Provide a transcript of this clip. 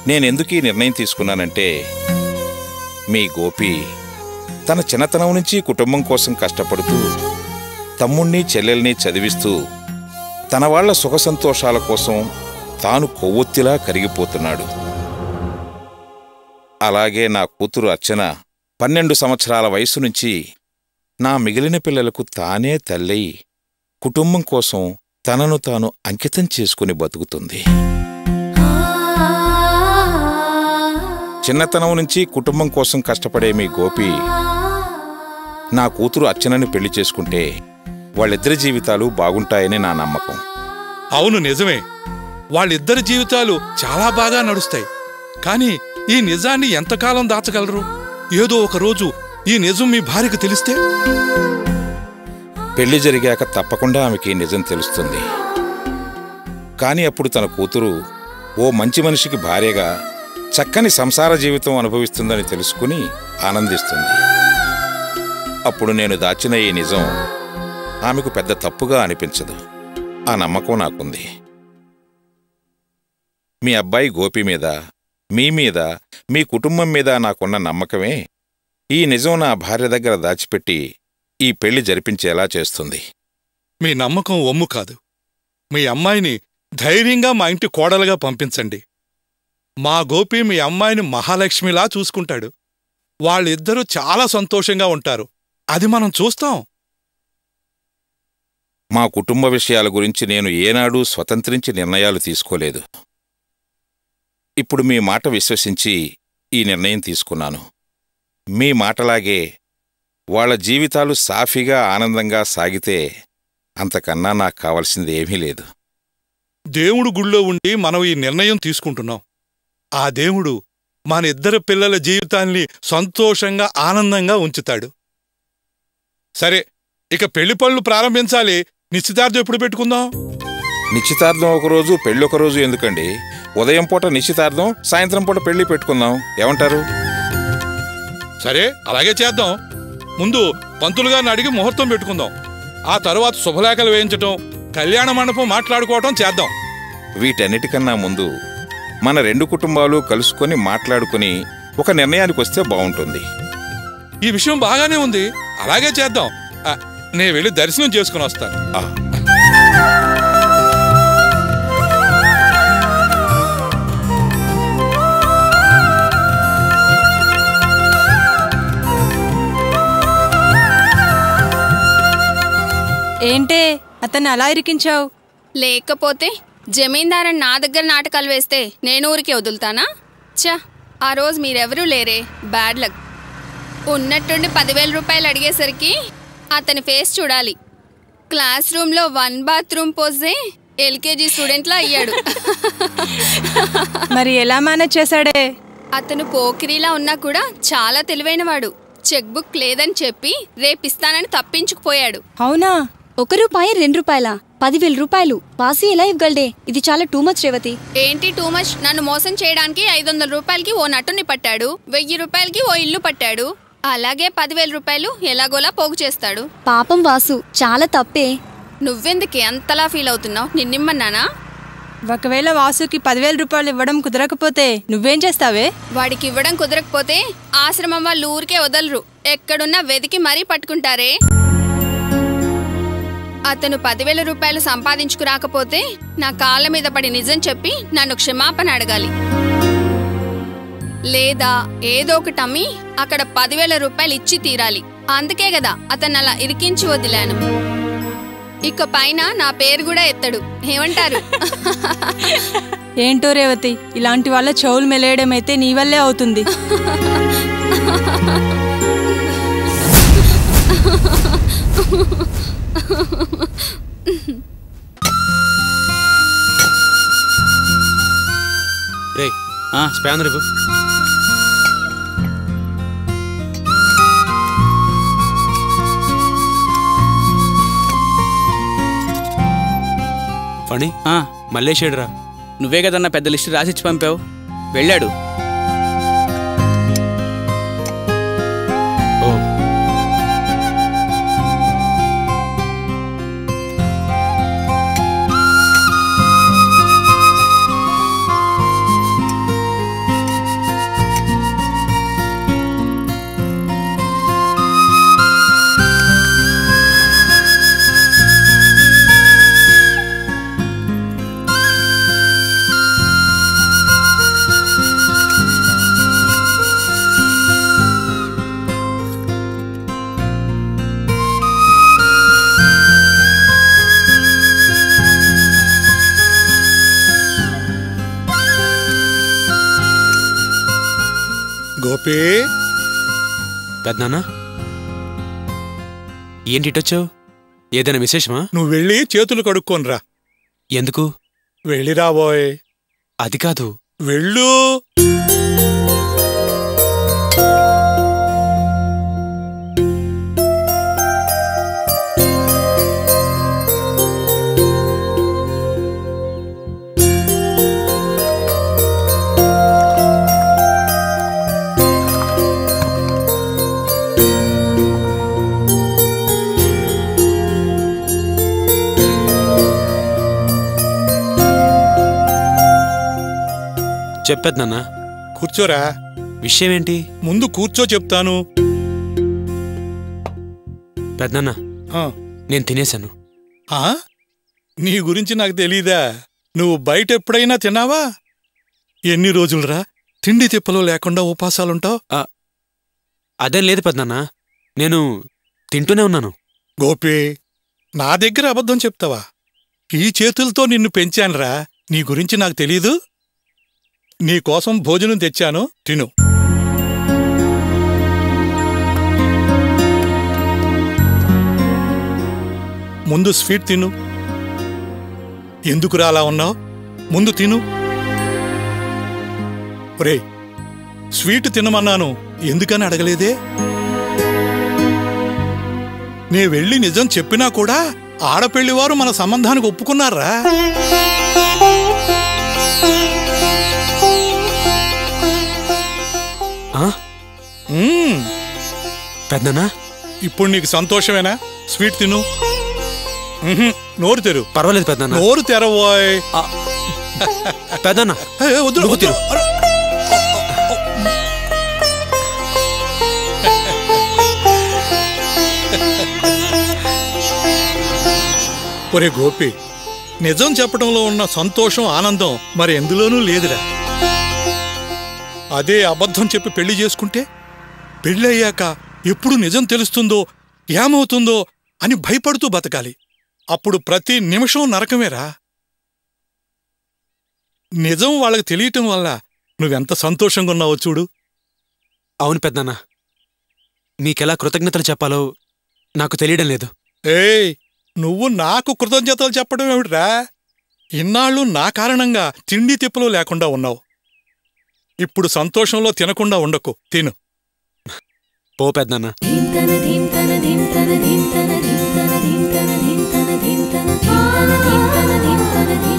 నేనెందుకు ఈ నిర్ణయం తీసుకున్నానంటే మీ గోపి తన చిన్నతనం నుంచి కుటుంబం కోసం కష్టపడుతూ తమ్ముణ్ణి చెల్లెల్ని చదివిస్తూ తన వాళ్ళ సుఖ సంతోషాల కోసం తాను కొవ్వొత్తిలా కరిగిపోతున్నాడు అలాగే నా కూతురు అర్చన పన్నెండు సంవత్సరాల వయసు నుంచి నా మిగిలిన పిల్లలకు తానే తల్లై కుటుంబం కోసం తనను తాను అంకితం చేసుకుని బతుకుతుంది చిన్నతనం నుంచి కుటుంబం కోసం కష్టపడే మీ గోపి నా కూతురు అర్చనని పెళ్లి చేసుకుంటే వాళ్ళిద్దరి జీవితాలు బాగుంటాయని నా నమ్మకం అవును నిజమే వాళ్ళిద్దరి జీవితాలు చాలా బాగా నడుస్తాయి కానీ ఈ నిజాన్ని ఎంతకాలం దాచగలరు ఏదో ఒక రోజు ఈ నిజం మీ భార్యకు తెలిస్తే పెళ్లి జరిగాక తప్పకుండా ఆమెకి ఈ నిజం తెలుస్తుంది కాని అప్పుడు తన కూతురు ఓ మంచి మనిషికి భార్యగా చక్కని సంసార జీవితం అనుభవిస్తుందని తెలుసుకుని ఆనందిస్తుంది అప్పుడు నేను దాచిన ఈ నిజం ఆమెకు పెద్ద తప్పుగా అనిపించదు ఆ నమ్మకం నాకుంది మీ అబ్బాయి గోపి మీద మీ మీద మీ కుటుంబం మీద నాకున్న నమ్మకమే ఈ నిజం నా భార్య దగ్గర దాచిపెట్టి ఈ పెళ్లి జరిపించేలా చేస్తుంది మీ నమ్మకం ఒమ్ము కాదు మీ అమ్మాయిని ధైర్యంగా మా ఇంటి కోడలుగా పంపించండి మా గోపి మీ అమ్మాయిని మహాలక్ష్మిలా చూసుకుంటాడు వాళ్ళిద్దరూ చాలా సంతోషంగా ఉంటారు అది మనం చూస్తాం మా కుటుంబ విషయాల గురించి నేను ఏనాడూ స్వతంత్రించి నిర్ణయాలు తీసుకోలేదు ఇప్పుడు మీ మాట విశ్వసించి ఈ నిర్ణయం తీసుకున్నాను మీ మాటలాగే వాళ్ళ జీవితాలు సాఫీగా ఆనందంగా సాగితే అంతకన్నా నాకు కావలసింది ఏమీ లేదు దేవుడు గుళ్ళో ఉండి మనం ఈ నిర్ణయం తీసుకుంటున్నాం ఆ దేవుడు మన ఇద్దరు పిల్లల జీవితాన్ని సంతోషంగా ఆనందంగా ఉంచుతాడు సరే ఇక పెళ్లి పనులు ప్రారంభించాలి నిశ్చితార్థం ఎప్పుడు పెట్టుకుందాం నిశ్చితార్థం ఒకరోజు పెళ్ళి ఒకరోజు ఎందుకండి ఉదయం పూట నిశ్చితార్థం సాయంత్రం పూట పెళ్లి పెట్టుకుందాం ఏమంటారు సరే అలాగే చేద్దాం ముందు పంతులు గారిని అడిగి ముహూర్తం పెట్టుకుందాం ఆ తరువాత శుభలేఖలు వేయించటం కళ్యాణ మండపం మాట్లాడుకోవటం చేద్దాం వీటన్నిటికన్నా ముందు మన రెండు కుటుంబాలు కలుసుకొని మాట్లాడుకుని ఒక నిర్ణయానికి వస్తే బావుంటుంది ఈ విషయం బాగానే ఉంది అలాగే చేద్దాం ఆ, నేను వెళ్ళి దర్శనం చేసుకుని వస్తాను ఆ, ఏంటే అతన్ని అలా ఇరికించావు లేకపోతే జమీందారని నా దగ్గర నాటకాలు వేస్తే నేను ఊరికే వదులుతానా ఛ ఆ రోజు మీరెవరూ లేరే బ్యాడ్ లక్ ఉన్నట్టుండి పదివేల రూపాయలు అడిగేసరికి అతని ఫేస్ చూడాలి క్లాస్ రూమ్లో వన్ బాత్రూమ్ పోసే ఎల్కేజీ స్టూడెంట్లా అయ్యాడు మరి ఎలా మేనేజ్ చేశాడే అతను పోకిరీలా ఉన్నా కూడా చాలా తెలివైనవాడు చెక్ బుక్ లేదని చెప్పి రేపిస్తానని తప్పించుకుపోయాడు అవునా ఒక రూపాయి రెండు రూపాయల పదివేల రూపాయలు పాసి ఎలా ఇవ్వగలడే ఇది చాలా టూ మచ్ రేవతి ఏంటి టూ మచ్ నన్ను మోసం చేయడానికి ఐదు వందల రూపాయలకి ఓ నటుని పట్టాడు వెయ్యి రూపాయలకి ఓ ఇల్లు పట్టాడు అలాగే పదివేల రూపాయలు ఎలాగోలా పోగు చేస్తాడు పాపం వాసు చాలా తప్పే నువ్వెందుకే అంతలా ఫీల్ అవుతున్నావు నిన్నిమ్మన్నానా ఒకవేళ వాసుకి పదివేల రూపాయలు ఇవ్వడం కుదరకపోతే నువ్వేం చేస్తావే వాడికి ఇవ్వడం కుదరకపోతే ఆశ్రమం వాళ్ళు ఊరికే వదలరు ఎక్కడున్నా వెతికి మరీ పట్టుకుంటారే అతను పదివేల రూపాయలు సంపాదించుకురాకపోతే నా కాళ్ళ మీద పడి నిజం చెప్పి నన్ను క్షమాపణ అడగాలి లేదా ఏదో ఒకటి అమ్మి అక్కడ పదివేల రూపాయలు ఇచ్చి తీరాలి అందుకే కదా అతను అలా ఇరికించి వదిలాను ఇక పైన నా పేరు కూడా ఎత్తడు ఏమంటారు ఏంటో రేవతి ఇలాంటి వాళ్ళ చెవులు మెలేయడం అయితే నీ వల్లే అవుతుంది రే స్పానర్ ఇవ్వు ఫణి ఆ, మల్లేషేడురా నువ్వే కదన్నా పెద్ద లిస్టు రాసిచ్చి పంపావు వెళ్ళాడు ఓ గోపి పెద్దనాన్న ఏంటి ఇటొచ్చావు ఏదైనా విశేషమా నువ్వు వెళ్ళి చేతులు కడుక్కోనరా ఎందుకు వెళ్ళి రాబోయ్ అది కాదు వెళ్ళు చెప్పేద్నాన్న కూర్చోరా విషయం ఏంటి ముందు కూర్చో చెప్తాను పెద్దనాన్న ఆ, నేను తినేశాను ఆ? నీ గురించి నాకు తెలీదా నువ్వు బయట ఎప్పుడైనా తిన్నావా ఎన్ని రోజులురా తిండి తిప్పలు లేకుండా ఉపాసాలుంటావు అదేం లేదు పెద్దనాన్న నేను తింటూనే ఉన్నాను గోపి నా దగ్గర అబద్ధం చెప్తావా ఈ చేతులతో నిన్ను పెంచానురా నీ గురించి నాకు తెలీదు నీకోసం భోజనం తెచ్చాను తిను ముందు స్వీట్ తిను ఎందుకురా అలా ఉన్నావు ముందు తిను ఒరేయ్ స్వీట్ తినమన్నాను ఎందుకని అడగలేదే నే వెళ్ళి నిజం చెప్పినా కూడా ఆడపెళ్లివారు మన సంబంధానికి ఒప్పుకున్నారా ఆ? మ్మ్. పెద్దనాన్న ఇప్పుడు నీకు సంతోషమేనా స్వీట్ తిను మ్హూ. నోరు తెరు పర్వాలేదు పెద్దనాన్న నోరు తెరవోయ్ పెద్దనాన్న ఏ, ఏ, వద్దు, నువ్వు వద్దు. తిను. అరే. ఒరే గోపి నిజం చెప్పడంలో ఉన్న సంతోషం ఆనందం మరి ఎందులోనూ లేదురా అదే అబద్ధం చెప్పి పెళ్లి చేసుకుంటే పెళ్ళయ్యాక ఎప్పుడు నిజం తెలుస్తుందో ఏమవుతుందో అని భయపడుతూ బతకాలి అప్పుడు ప్రతి నిమిషం నరకమేరా నిజం వాళ్ళకి తెలియటం వల్ల నువ్వెంత సంతోషంగా ఉన్నావో చూడు అవును పెద్దనాన్న మీకెలా కృతజ్ఞతలు చెప్పాలో నాకు తెలియడం లేదు ఏయ్ నువ్వు నాకు కృతజ్ఞతలు చెప్పడం ఏమిట్రా ఇన్నాళ్ళు నా కారణంగా తిండి తిప్పలు లేకుండా ఉన్నావు ఇప్పుడు సంతోషంలో తినకుండా ఉండకు తిను పో పెద్దనాన్న ధీంతన ధీంతన ధీంతన ధీంతన ధీంతన ధీంతన ధీంతన ధీంతన ధీంతన ధీంతన ధీంతన ధీంతన